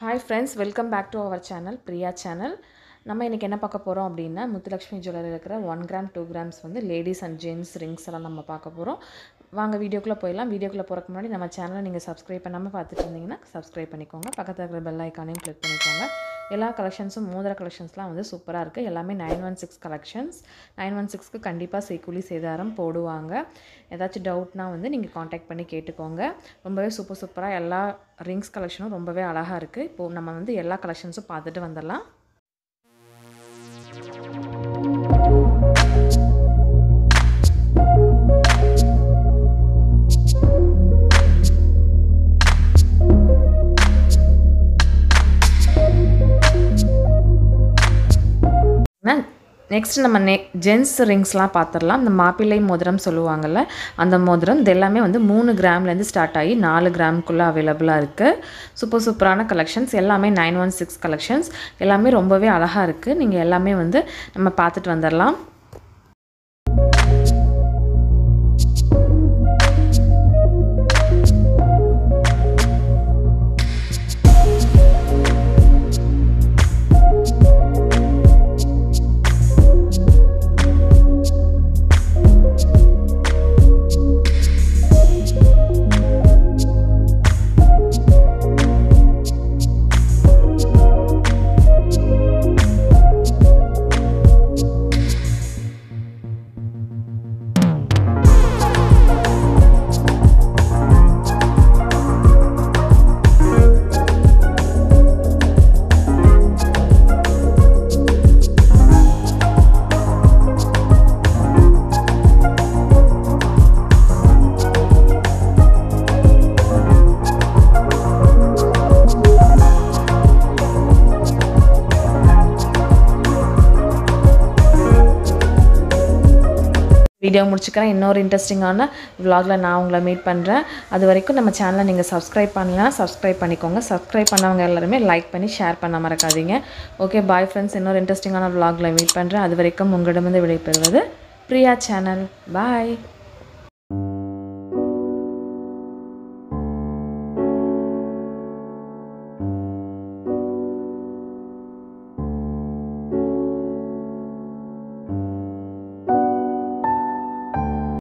hi friends welcome back to our channel Priya channel நம்ம இன்றைக்கி என்ன பார்க்க போகிறோம் அப்படின்னா முத்துலக்ஷ்மி ஜுவல்லரி இருக்கிற ஒன் கிராம் டூ கிராம்ஸ் வந்து லேடிஸ் அண்ட் ஜென்ஸ் ரிங்ஸ் எல்லாம் நம்ம பார்க்க போகிறோம் வாங்க வீடியோக்குள்ளே போயிடலாம் வீடியோக்குள்ளே போகிறக்கு முன்னாடி நம்ம சேனலை நீங்கள் சப்ஸ்கிரைப் பண்ணாமல் பார்த்துட்டு இருந்தீங்கன்னா சப்ஸ்கிரைப் பண்ணிக்கோங்க பக்கத்தில் இருக்கிற பெல் ஐக்கானையும் கிளிக் பண்ணிக்கோங்க எல்லா கலெக்ஷன்ஸும் மோதிர கலெக்ஷன்ஸ்லாம் வந்து சூப்பராக இருக்குது எல்லாமே nine one six collections nine one சிக்ஸ்க்கு கண்டிப்பாக செய்கூலி சேதாரம் போடுவாங்க ஏதாச்சும் டவுட்னா வந்து நீங்கள் காண்டாக்ட் பண்ணி கேட்டுக்கோங்க ரொம்பவே சூப்பர் சூப்பராக எல்லா ரிங்ஸ் கலெக்ஷனும் ரொம்பவே அழகாக இருக்குது இப்போது நம்ம வந்து எல்லா கலெக்ஷன்ஸும் பார்த்துட்டு வந்துடலாம் நெக்ஸ்ட் நம்ம நெ ஜென்ஸ் ரிங்ஸ்லாம் பார்த்துடலாம் இந்த மாப்பிள்ளை மோதிரம் சொல்லுவாங்கள்ல அந்த மோதிரம் இது எல்லாமே வந்து மூணு கிராம்லேருந்து ஸ்டார்ட் ஆகி நாலு கிராமுக்குள்ளே அவைலபிளாக இருக்குது சூப்பர் சூப்பரான கலெக்ஷன்ஸ் எல்லாமே நைன் ஒன் சிக்ஸ் கலெக்ஷன்ஸ் எல்லாமே ரொம்பவே அழகாக இருக்குது நீங்கள் எல்லாமே வந்து நம்ம பார்த்துட்டு வந்துடலாம் வீடியோ முடிச்சுக்கிறேன் இன்னொரு இன்ட்ரெஸ்டிங்கான விலாகில் நான் உங்களை மீட் பண்ணுறேன் அது வரைக்கும் நம்ம சேனலை நீங்கள் சப்ஸ்கிரைப் பண்ணலன்னா சப்ஸ்கிரைப் பண்ணிக்கோங்க சப்ஸ்கிரைப் பண்ணவங்க எல்லாருமே லைக் பண்ணி ஷேர் பண்ண மறக்காதீங்க ஓகே பாய் ஃப்ரெண்ட்ஸ் இன்னொரு இன்ட்ரெஸ்டிங்கான விலாகில் மீட் பண்ணுறேன் அது வரைக்கும் உங்களிடமிருந்து விடைபெறுவது பிரியா சேனல் பாய்